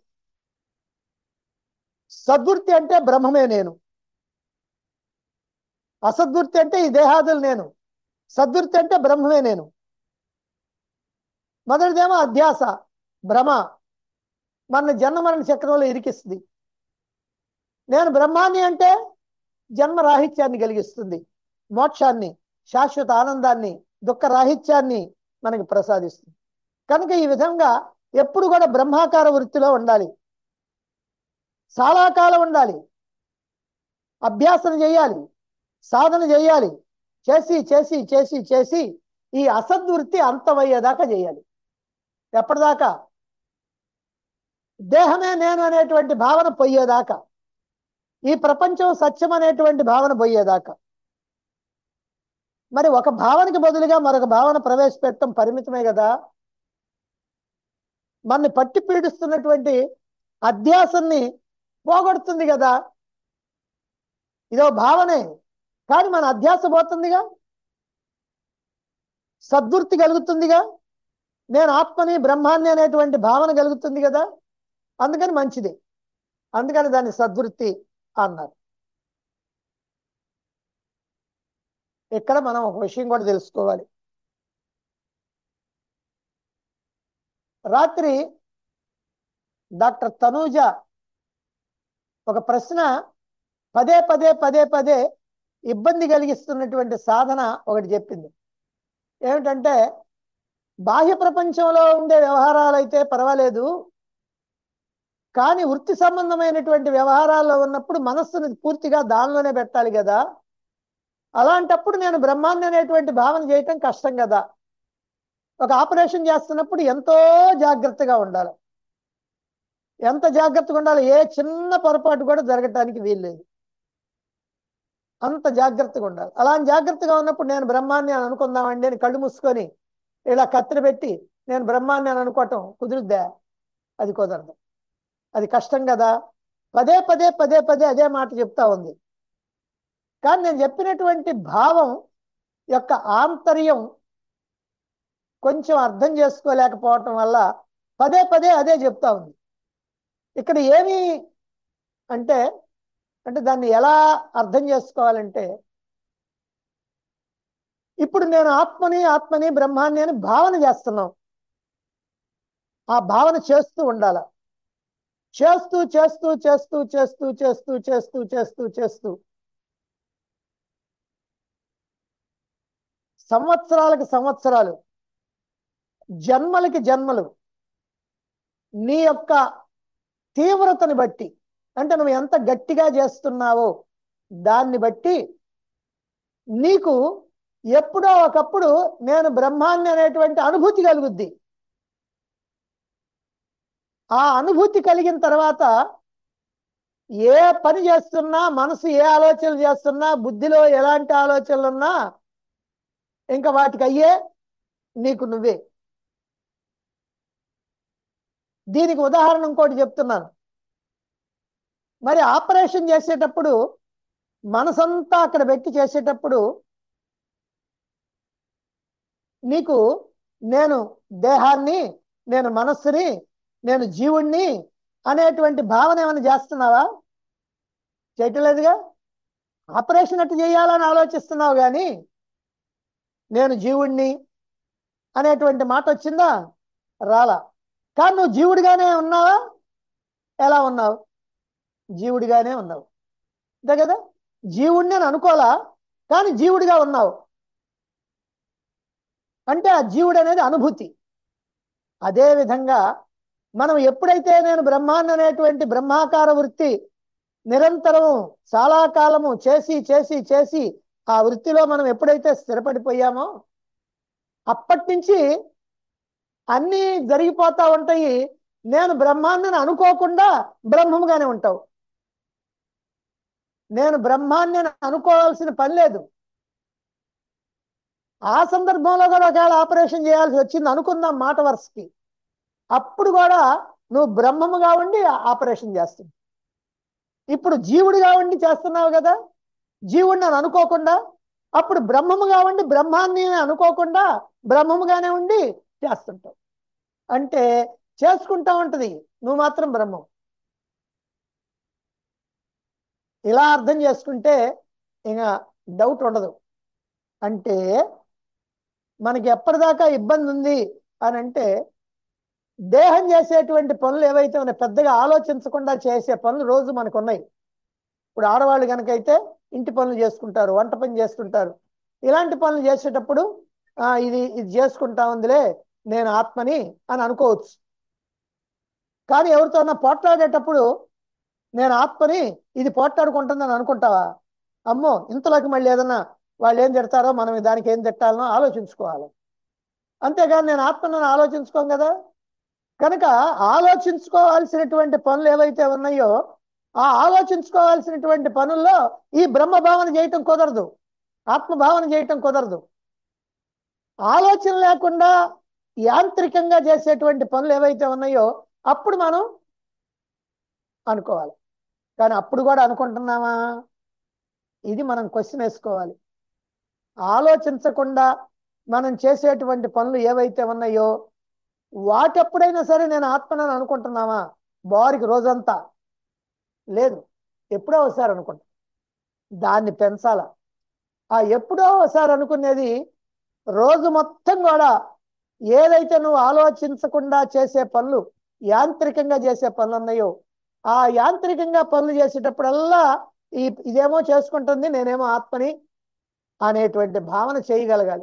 Speaker 1: సద్వృత్తి అంటే బ్రహ్మమే నేను అసద్వృత్తి అంటే ఈ దేహాదులు నేను సద్వృత్తి అంటే బ్రహ్మమే నేను మొదటిదేమో అధ్యాస భ్రమ మన జన్మ మరణ చక్రంలో ఇరికిస్తుంది నేను బ్రహ్మాన్ని అంటే జన్మ రాహిత్యాన్ని కలిగిస్తుంది మోక్షాన్ని శాశ్వత ఆనందాన్ని దుఃఖ రాహిత్యాన్ని మనకి ప్రసాదిస్తుంది కనుక ఈ విధంగా ఎప్పుడు కూడా బ్రహ్మాకార వృత్తిలో ఉండాలి చాలా కాలం ఉండాలి అభ్యాసన చేయాలి సాధన చేయాలి చేసి చేసి చేసి చేసి ఈ అసద్వృత్తి అంతమయ్యేదాకా చేయాలి ఎప్పటిదాకా దేహమే నేను అనేటువంటి భావన పోయేదాకా ఈ ప్రపంచం సత్యం అనేటువంటి భావన పోయేదాకా మరి ఒక భావనకి బదులుగా మరొక భావన ప్రవేశపెట్టడం పరిమితమే కదా మనని పట్టి పీడిస్తున్నటువంటి అధ్యాసన్ని పోగొడుతుంది కదా ఇదో భావనే కానీ మన అధ్యాస పోతుందిగా సద్వృత్తి కలుగుతుందిగా నేను ఆత్మని బ్రహ్మాన్ని అనేటువంటి భావన కలుగుతుంది కదా అందుకని మంచిది అందుకని దాన్ని సద్వృత్తి అన్నారు ఇక్కడ మనం ఒక విషయం కూడా తెలుసుకోవాలి రాత్రి డాక్టర్ తనూజ ఒక ప్రశ్న పదే పదే పదే పదే ఇబ్బంది కలిగిస్తున్నటువంటి సాధన ఒకటి చెప్పింది ఏమిటంటే బాహ్య ప్రపంచంలో ఉండే వ్యవహారాలు అయితే పర్వాలేదు కానీ వృత్తి సంబంధమైనటువంటి వ్యవహారాల్లో ఉన్నప్పుడు మనస్సుని పూర్తిగా దానిలోనే పెట్టాలి కదా అలాంటప్పుడు నేను బ్రహ్మాండ అనేటువంటి భావన చేయటం కష్టం కదా ఒక ఆపరేషన్ చేస్తున్నప్పుడు ఎంతో జాగ్రత్తగా ఉండాలి ఎంత జాగ్రత్తగా ఉండాలి ఏ చిన్న పొరపాటు కూడా జరగటానికి వీల్లేదు అంత జాగ్రత్తగా ఉండాలి అలా జాగ్రత్తగా ఉన్నప్పుడు నేను బ్రహ్మాన్ని అని అనుకుందామండి అని కళ్ళు మూసుకొని ఇలా కత్తిరి పెట్టి నేను బ్రహ్మాన్ని అని అనుకోవటం కుదురుద్దా అది కుదరదు అది కష్టం కదా పదే పదే పదే పదే అదే మాట చెప్తా ఉంది కానీ నేను చెప్పినటువంటి భావం యొక్క ఆంతర్యం కొంచెం అర్థం చేసుకోలేకపోవటం వల్ల పదే పదే అదే చెప్తా ఉంది ఇక్కడ ఏమి అంటే అంటే దాన్ని ఎలా అర్థం చేసుకోవాలంటే ఇప్పుడు నేను ఆత్మని ఆత్మని బ్రహ్మాన్ని అని భావన చేస్తున్నాం ఆ భావన చేస్తూ ఉండాల చేస్తూ చేస్తూ చేస్తూ చేస్తూ చేస్తూ చేస్తూ చేస్తూ చేస్తూ సంవత్సరాలకి సంవత్సరాలు జన్మలకి జన్మలు నీ యొక్క తీవ్రతని బట్టి అంటే నువ్వు ఎంత గట్టిగా చేస్తున్నావో దాన్ని బట్టి నీకు ఎప్పుడో ఒకప్పుడు నేను బ్రహ్మాన్ని అనేటువంటి అనుభూతి కలుగుద్ది ఆ అనుభూతి కలిగిన తర్వాత ఏ పని చేస్తున్నా మనసు ఏ ఆలోచనలు చేస్తున్నా బుద్ధిలో ఎలాంటి ఆలోచనలు ఉన్నా ఇంకా వాటికి అయ్యే నీకు నువ్వే దీనికి ఉదాహరణ ఇంకోటి చెప్తున్నాను మరి ఆపరేషన్ చేసేటప్పుడు మనసంతా అక్కడ పెట్టి చేసేటప్పుడు నీకు నేను దేహాన్ని నేను మనస్సుని నేను జీవుణ్ణి అనేటువంటి భావన ఏమైనా చేస్తున్నావా చేయటం లేదుగా ఆపరేషన్ అట్టు చేయాలని ఆలోచిస్తున్నావు కానీ నేను జీవుణ్ణి అనేటువంటి మాట వచ్చిందా రాలా కానీ నువ్వు జీవుడిగానే ఉన్నావా ఎలా ఉన్నావు జీవుడిగానే ఉన్నావు అంతే కదా జీవుడిని అని అనుకోలా కానీ జీవుడిగా ఉన్నావు అంటే ఆ జీవుడు అనేది అనుభూతి అదే విధంగా మనం ఎప్పుడైతే నేను బ్రహ్మాన్ని అనేటువంటి బ్రహ్మాకార వృత్తి నిరంతరము చాలా కాలము చేసి చేసి చేసి ఆ వృత్తిలో మనం ఎప్పుడైతే స్థిరపడిపోయామో అప్పటి నుంచి అన్నీ జరిగిపోతా ఉంటాయి నేను బ్రహ్మాన్ని అనుకోకుండా బ్రహ్మముగానే ఉంటావు నేను బ్రహ్మాన్ని అనుకోవాల్సిన పని లేదు ఆ సందర్భంలో కూడా ఒకవేళ ఆపరేషన్ చేయాల్సి వచ్చింది అనుకుందాం మాట వరుసకి అప్పుడు కూడా నువ్వు బ్రహ్మముగా ఉండి ఆపరేషన్ చేస్తుంది ఇప్పుడు జీవుడిగా ఉండి చేస్తున్నావు కదా జీవుడిని అని అనుకోకుండా అప్పుడు బ్రహ్మముగా ఉండి బ్రహ్మాన్ని అనుకోకుండా బ్రహ్మముగానే ఉండి చేస్తుంటావు అంటే చేసుకుంటా ఉంటది నువ్వు మాత్రం బ్రహ్మం ఇలా అర్థం చేసుకుంటే ఇంకా డౌట్ ఉండదు అంటే మనకి ఎప్పటిదాకా ఇబ్బంది ఉంది అని అంటే దేహం చేసేటువంటి పనులు ఏవైతే ఉన్నాయి పెద్దగా ఆలోచించకుండా చేసే పనులు రోజు మనకు ఉన్నాయి ఇప్పుడు ఆడవాళ్ళు కనుకైతే ఇంటి పనులు చేసుకుంటారు వంట పని చేస్తుంటారు ఇలాంటి పనులు చేసేటప్పుడు ఆ, ఇది ఇది చేసుకుంటా ఉందిలే నేను ఆత్మని అని అనుకోవచ్చు కానీ ఎవరితోన్నా పోట్లాడేటప్పుడు నేను ఆత్మని ఇది పోట్లాడుకుంటుందని అనుకుంటావా అమ్మో ఇంతలోకి మళ్ళీ ఏదన్నా వాళ్ళు ఏం తిడతారో మనం దానికి ఏం తిట్టాలనో ఆలోచించుకోవాలి అంతేగాని నేను ఆత్మను ఆలోచించుకోం కదా కనుక ఆలోచించుకోవాల్సినటువంటి పనులు ఏవైతే ఉన్నాయో ఆ ఆలోచించుకోవాల్సినటువంటి పనుల్లో ఈ బ్రహ్మ భావన చేయటం కుదరదు ఆత్మ భావన చేయటం కుదరదు ఆలోచన లేకుండా యాంత్రికంగా చేసేటువంటి పనులు ఏవైతే ఉన్నాయో అప్పుడు మనం అనుకోవాలి కానీ అప్పుడు కూడా అనుకుంటున్నామా ఇది మనం క్వశ్చన్ వేసుకోవాలి ఆలోచించకుండా మనం చేసేటువంటి పనులు ఏవైతే ఉన్నాయో వాటెప్పుడైనా సరే నేను ఆత్మనని అనుకుంటున్నామా బారికి రోజంతా లేదు ఎప్పుడో ఒకసారి అనుకుంటా దాన్ని పెంచాల ఆ ఎప్పుడో ఒకసారి అనుకునేది రోజు మొత్తం కూడా ఏదైతే నువ్వు ఆలోచించకుండా చేసే పనులు యాంత్రికంగా చేసే పనులు ఉన్నాయో ఆ యాంత్రికంగా పనులు చేసేటప్పుడల్లా ఈ ఇదేమో చేసుకుంటుంది నేనేమో ఆత్మని అనేటువంటి భావన చేయగలగాలి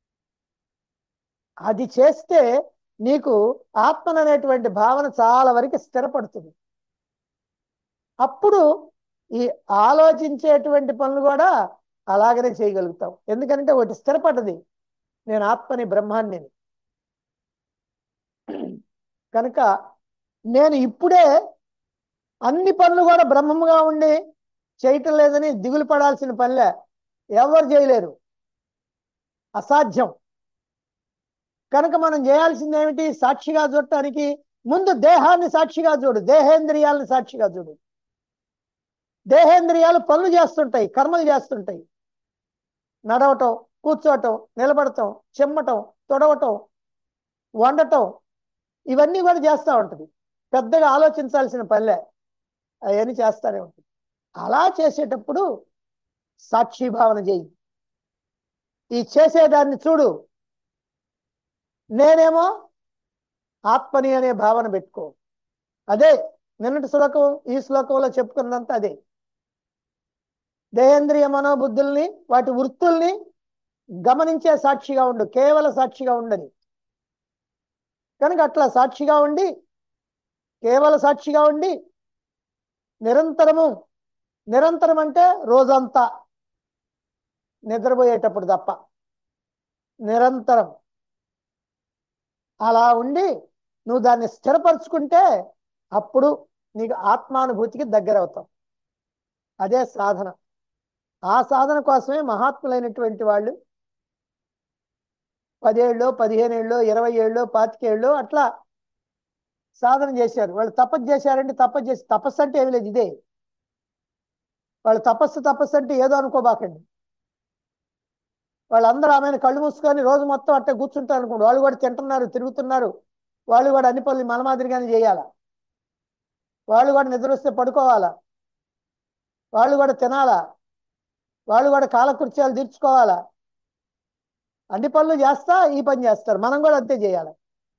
Speaker 1: అది చేస్తే నీకు ఆత్మను అనేటువంటి భావన చాలా వరకు స్థిరపడుతుంది అప్పుడు ఈ ఆలోచించేటువంటి పనులు కూడా అలాగనే చేయగలుగుతాం ఎందుకంటే ఒకటి స్థిరపడ్డది నేను ఆత్మని బ్రహ్మాన్ని కనుక నేను ఇప్పుడే అన్ని పనులు కూడా బ్రహ్మముగా ఉండి చేయటం లేదని దిగులు పడాల్సిన పనిలే ఎవరు చేయలేరు అసాధ్యం కనుక మనం చేయాల్సింది ఏమిటి సాక్షిగా చూడటానికి ముందు దేహాన్ని సాక్షిగా చూడు దేహేంద్రియాలను సాక్షిగా చూడు దేహేంద్రియాలు పనులు చేస్తుంటాయి కర్మలు చేస్తుంటాయి నడవటం కూర్చోవటం నిలబడటం చెమ్మటం తొడవటం వండటం ఇవన్నీ కూడా చేస్తూ ఉంటుంది పెద్దగా ఆలోచించాల్సిన పనిలే అవన్నీ చేస్తానే ఉంటుంది అలా చేసేటప్పుడు సాక్షి భావన చేయి ఈ చేసేదాన్ని చూడు నేనేమో ఆత్మని అనే భావన పెట్టుకో అదే నిన్నటి శ్లోకం ఈ శ్లోకంలో చెప్పుకున్నంత అదే దేహేంద్రియ మనోబుద్ధుల్ని వాటి వృత్తుల్ని గమనించే సాక్షిగా ఉండు కేవల సాక్షిగా ఉండని కనుక అట్లా సాక్షిగా ఉండి కేవల సాక్షిగా ఉండి నిరంతరము నిరంతరం అంటే రోజంతా నిద్రపోయేటప్పుడు తప్ప నిరంతరం అలా ఉండి నువ్వు దాన్ని స్థిరపరచుకుంటే అప్పుడు నీకు ఆత్మానుభూతికి దగ్గర అవుతావు అదే సాధన ఆ సాధన కోసమే మహాత్ములైనటువంటి వాళ్ళు పదేళ్ళు పదిహేను ఏళ్ళు ఇరవై ఏళ్ళు పాతికేళ్ళు అట్లా సాధన చేశారు వాళ్ళు తపస్సు చేశారంటే తపస్సు చేసి తపస్సు అంటే ఏమి లేదు ఇదే వాళ్ళు తపస్సు తపస్సు అంటే ఏదో అనుకోబాకండి వాళ్ళందరూ ఆమెను కళ్ళు మూసుకొని రోజు మొత్తం అట్టే కూర్చుంటారు అనుకోండి వాళ్ళు కూడా తింటున్నారు తిరుగుతున్నారు వాళ్ళు కూడా అన్ని పనులు మన మాదిరిగానే చేయాలా వాళ్ళు కూడా నిద్ర వస్తే పడుకోవాలా వాళ్ళు కూడా తినాలా వాళ్ళు కూడా కాలకృత్యాలు తీర్చుకోవాలా అన్ని పనులు చేస్తా ఈ పని చేస్తారు మనం కూడా అంతే చేయాలి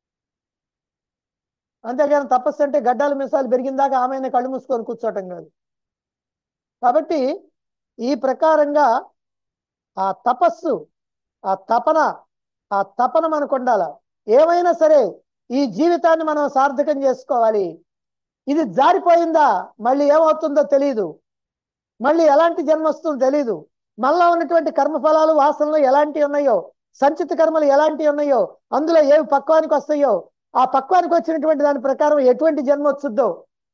Speaker 1: అంతేగాని తపస్సు అంటే గడ్డాలు మిసాలు పెరిగిందాకా ఆమె కళ్ళు మూసుకొని కూర్చోవటం కాదు కాబట్టి ఈ ప్రకారంగా ఆ తపస్సు ఆ తపన ఆ తపన మనకు ఉండాల ఏమైనా సరే ఈ జీవితాన్ని మనం సార్థకం చేసుకోవాలి ఇది జారిపోయిందా మళ్ళీ ఏమవుతుందో తెలియదు మళ్ళీ ఎలాంటి జన్మ వస్తుందో తెలియదు మనలో ఉన్నటువంటి కర్మఫలాలు వాసనలు ఎలాంటివి ఉన్నాయో సంచిత కర్మలు ఎలాంటివి ఉన్నాయో అందులో ఏవి పక్వానికి వస్తాయో ఆ పక్వానికి వచ్చినటువంటి దాని ప్రకారం ఎటువంటి జన్మ వచ్చుద్దో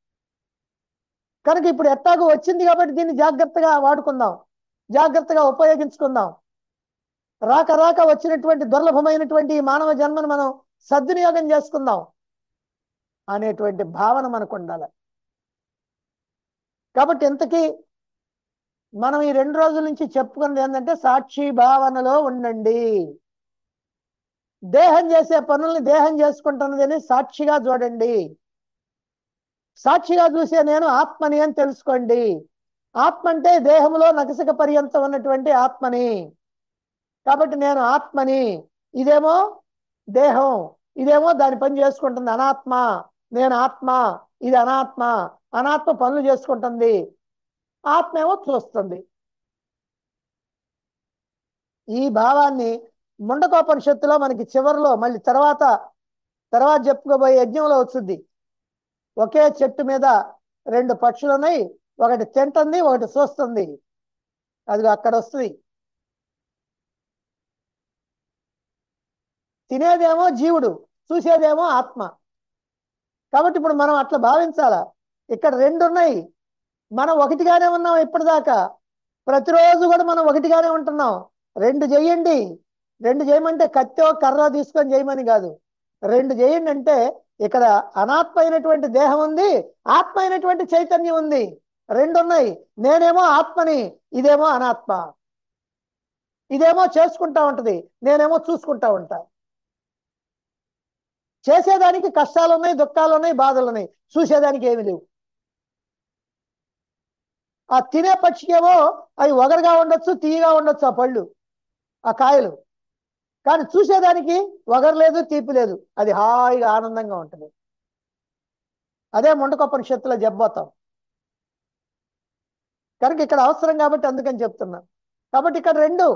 Speaker 1: కనుక ఇప్పుడు ఎట్టాగో వచ్చింది కాబట్టి దీన్ని జాగ్రత్తగా వాడుకుందాం జాగ్రత్తగా ఉపయోగించుకుందాం రాక రాక వచ్చినటువంటి దుర్లభమైనటువంటి ఈ మానవ జన్మను మనం సద్వినియోగం చేసుకుందాం అనేటువంటి భావన మనకు ఉండాలి కాబట్టి ఇంతకీ మనం ఈ రెండు రోజుల నుంచి చెప్పుకున్నది ఏంటంటే సాక్షి భావనలో ఉండండి దేహం చేసే పనుల్ని దేహం చేసుకుంటున్నదని సాక్షిగా చూడండి సాక్షిగా చూసే నేను ఆత్మని అని తెలుసుకోండి ఆత్మ అంటే దేహంలో నకసిక పర్యంతం ఉన్నటువంటి ఆత్మని కాబట్టి నేను ఆత్మని ఇదేమో దేహం ఇదేమో దాని పని చేసుకుంటుంది అనాత్మ నేను ఆత్మ ఇది అనాత్మ అనాత్మ పనులు చేసుకుంటుంది ఆత్మ ఏమో చూస్తుంది ఈ భావాన్ని ముండకోపనిషత్తులో మనకి చివరిలో మళ్ళీ తర్వాత తర్వాత చెప్పుకోబోయే యజ్ఞంలో వచ్చింది ఒకే చెట్టు మీద రెండు పక్షులు ఉన్నాయి ఒకటి తింటుంది ఒకటి చూస్తుంది అది అక్కడ వస్తుంది తినేదేమో జీవుడు చూసేదేమో ఆత్మ కాబట్టి ఇప్పుడు మనం అట్లా భావించాలా ఇక్కడ రెండు ఉన్నాయి మనం ఒకటిగానే ఉన్నాం ఇప్పటిదాకా ప్రతిరోజు కూడా మనం ఒకటిగానే ఉంటున్నాం రెండు చెయ్యండి రెండు చేయమంటే కత్తో కర్ర తీసుకొని చేయమని కాదు రెండు చేయండి అంటే ఇక్కడ అనాత్మ అయినటువంటి దేహం ఉంది ఆత్మ అయినటువంటి చైతన్యం ఉంది రెండు ఉన్నాయి నేనేమో ఆత్మని ఇదేమో అనాత్మ ఇదేమో చేసుకుంటా ఉంటది నేనేమో చూసుకుంటా ఉంటా చేసేదానికి కష్టాలు ఉన్నాయి దుఃఖాలు ఉన్నాయి బాధలు ఉన్నాయి చూసేదానికి ఏమి లేవు ఆ తినే పక్షికేమో అవి ఒగరుగా ఉండొచ్చు తీయగా ఉండొచ్చు ఆ పళ్ళు ఆ కాయలు కానీ చూసేదానికి ఒగరు లేదు తీపి లేదు అది హాయిగా ఆనందంగా ఉంటుంది అదే ముండకొప్పనిషత్తులో జబ్బోతాం కనుక ఇక్కడ అవసరం కాబట్టి అందుకని చెప్తున్నా కాబట్టి ఇక్కడ రెండు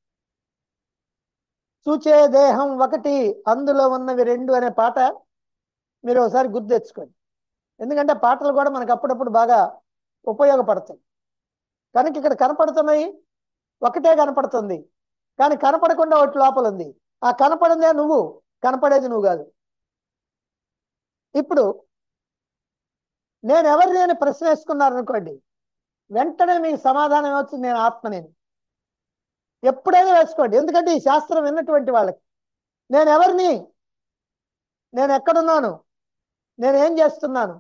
Speaker 1: చూచే దేహం ఒకటి అందులో ఉన్నవి రెండు అనే పాట మీరు ఒకసారి గుర్తు తెచ్చుకోండి ఎందుకంటే పాటలు కూడా మనకు అప్పుడప్పుడు బాగా ఉపయోగపడతాయి కనుక ఇక్కడ కనపడుతున్నాయి ఒకటే కనపడుతుంది కానీ కనపడకుండా ఒకటి లోపల ఉంది ఆ కనపడిందే నువ్వు కనపడేది నువ్వు కాదు ఇప్పుడు నేను ఎవరు నేను ప్రశ్న వేసుకున్నారనుకోండి వెంటనే మీకు సమాధానం ఏమవుతుంది నేను ఆత్మనేని ఎప్పుడైనా వేసుకోండి ఎందుకంటే ఈ శాస్త్రం విన్నటువంటి వాళ్ళకి నేను ఎవరిని నేను ఎక్కడున్నాను నేను ఏం చేస్తున్నాను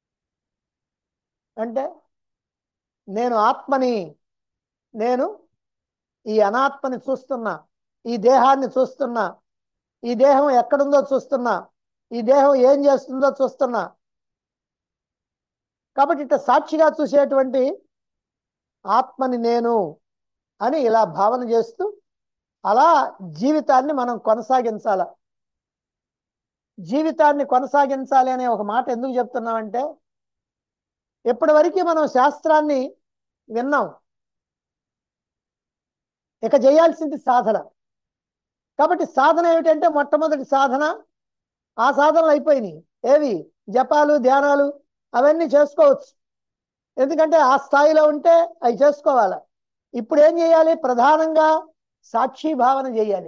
Speaker 1: అంటే నేను ఆత్మని నేను ఈ అనాత్మని చూస్తున్నా ఈ దేహాన్ని చూస్తున్నా ఈ దేహం ఎక్కడుందో చూస్తున్నా ఈ దేహం ఏం చేస్తుందో చూస్తున్నా కాబట్టి ఇట్లా సాక్షిగా చూసేటువంటి ఆత్మని నేను అని ఇలా భావన చేస్తూ అలా జీవితాన్ని మనం కొనసాగించాల జీవితాన్ని కొనసాగించాలి అనే ఒక మాట ఎందుకు చెప్తున్నామంటే ఇప్పటి వరకు మనం శాస్త్రాన్ని విన్నాం ఇక చేయాల్సింది సాధన కాబట్టి సాధన ఏమిటంటే మొట్టమొదటి సాధన ఆ సాధనలు అయిపోయినాయి ఏవి జపాలు ధ్యానాలు అవన్నీ చేసుకోవచ్చు ఎందుకంటే ఆ స్థాయిలో ఉంటే అవి చేసుకోవాలి ఇప్పుడు ఏం చేయాలి ప్రధానంగా సాక్షి భావన చేయాలి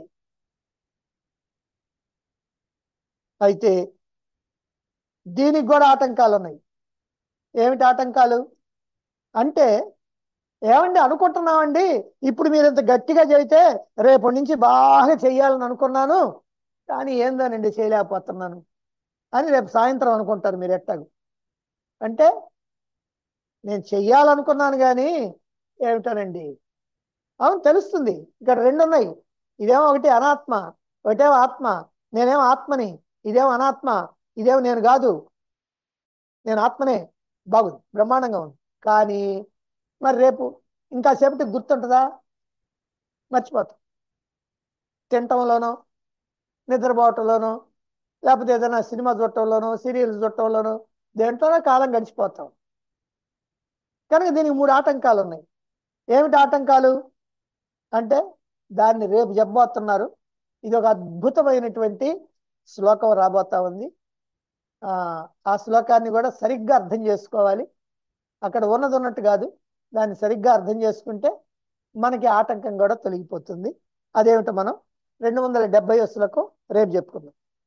Speaker 1: అయితే దీనికి కూడా ఆటంకాలు ఉన్నాయి ఏమిటి ఆటంకాలు అంటే ఏమండి అనుకుంటున్నామండి ఇప్పుడు మీరు ఇంత గట్టిగా చెబితే రేపటి నుంచి బాగా చెయ్యాలని అనుకున్నాను కానీ ఏందోనండి చేయలేకపోతున్నాను అని రేపు సాయంత్రం అనుకుంటారు మీరు ఎట్టాగు అంటే నేను చెయ్యాలనుకున్నాను కానీ ఏమిటోనండి అవును తెలుస్తుంది ఇక్కడ రెండు ఉన్నాయి ఇదేమో ఒకటి అనాత్మ ఒకటేమో ఆత్మ నేనేమో ఆత్మని ఇదేం అనాత్మ ఇదేం నేను కాదు నేను ఆత్మనే బాగుంది బ్రహ్మాండంగా ఉంది కానీ మరి రేపు ఇంకా సేపటికి గుర్తుంటుందా మర్చిపోతాం తినటంలోనో నిద్రపోవటంలోనో లేకపోతే ఏదైనా సినిమా చూడటంలోనో సీరియల్స్ చూడటంలోనో దేంట్లోనో కాలం గడిచిపోతాం కనుక దీనికి మూడు ఆటంకాలు ఉన్నాయి ఏమిటి ఆటంకాలు అంటే దాన్ని రేపు చెప్పబోతున్నారు ఇది ఒక అద్భుతమైనటువంటి శ్లోకం రాబోతా ఉంది ఆ ఆ శ్లోకాన్ని కూడా సరిగ్గా అర్థం చేసుకోవాలి అక్కడ ఉన్నది ఉన్నట్టు కాదు దాన్ని సరిగ్గా అర్థం చేసుకుంటే మనకి ఆటంకం కూడా తొలగిపోతుంది అదేమిటో మనం రెండు వందల డెబ్బై శ్లోకం రేపు చెప్పుకుందాం